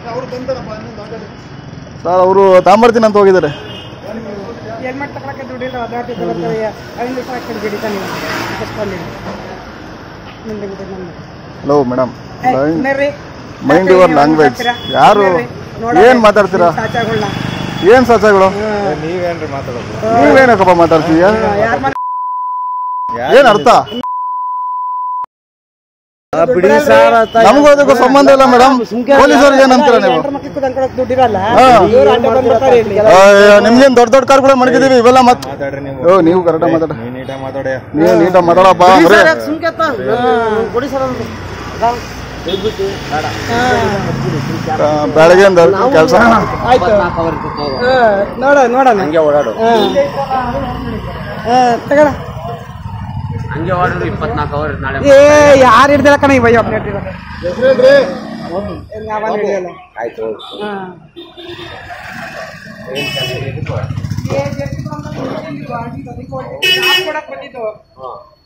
Sir ಅವರು ತಾಂಬರ್ತೀನಿ ಅಂತ ಹೋಗಿದ್ದಾರೆ ಹೆಲ್ಮೆಟ್ ತಗೊಳಕ್ಕೆ ದುಡ್ಡಿಲ್ಲ ಅದಾಟಿ ಬರ್ತಾರೆ ಐದು ಲಕ್ಷ ಹಾಕ್ತಾರೆ ಗಿಡಿತಾನೆ ಕಷ್ಟಲ್ಲಿ ಮುಂದೆ ಮುಂದೆ ಮುಂದೆ ಹಲೋ ಮೇಡಮ್ ನರ್ರಿ ಮೈಂಡ್ ಯುವರ್ ಲ್ಯಾಂಗ್ವೇಜ್ ಯಾರು ಏನ್ ಮಾತಾಡ್ತೀರಾ ಸಾಚಾಗಳನ್ನ ಏನ್ ಸಚಗಳು ನೀವೇನ್ರಿ ಮಾತಾಡೋದು ನೀವೇನಕ್ಕಪ್ಪ ಮಾತಾಡ್ತೀವಿ ಯಾರು ಏನ್ ಅರ್ಥ ಬಿಡಿ ಸರ್ ನಮಗೂ ಅದಕ್ಕೂ ಸಂಬಂಧ ಇಲ್ಲ ಮೇಡಮ್ ಪೊಲೀಸರಿಗೆ ಏನಂತೀರ ನೀವು ಮಕ್ಕಳು ಕುದಂಕೊಳಕ್ ದುಡ್ಡಿರಲ್ಲ ಹಾ. ಇವ್ರು ಅಡ್ಡ ಬಂದ್ಬಿಡ್ತಾರೆ ಇಲ್ಲಿ ಅಯ್ಯೋ, ನಿಮ್ಗೇನ್ ದೊಡ್ಡ ದೊಡ್ಡ ಕಾರ್ಗಳು ಮಡಗಿದೀವಿ ಇವೆಲ್ಲ ಮತ್ ಮಾತಾಡ್ರಿ ನೀವು ಓ ನೀವು ಕರೆಕ್ಟಾಗಿ ಮಾತಾಡ ನೀವ್ ನೀಟಾಗಿ ಮಾತಾಡಿ ನೀವು ನೀಟಾಗಿ ಮಾತಾಡಪ್ಪ ಬರೀ ಆ, ಬೆಳಗ್ಗೆಯಿಂದ ಕೆಲಸ ಆಯ್ತು ಹಾ, ನೋಡ ನೋಡೋಣ ಹಂಗೆ ಓಡಾಡು ತಗೊಳ ಹಂಗೆ ಓಡಿದ್ರು ಇಪ್ಪತ್ನಾಲ್ಕು ಅವರ್ ನಾಳೆ ಏ ಯಾರು ಹಿಡ್ದಿಲ್ಲ ಕಣ ಇವ ಒಬ್ಬನೇ ಹಿಡ್ದಿಲ್ಲ ನಾವಲ್ಲಿ ಹಿಡಿಯಲ್ಲ ಆಯ್ತು ಹಾ ಏ, ಜರ್ಸಿ ಬಂದು ಬಂದಿದ್ದು, ಆಗಿದ್ದು, ಅದಕ್ಕೆ ಹೊರ್ಟಿದ್ದು. ನಾನ್ ಕೊಡಕ್ ಬಂದಿದ್ದು.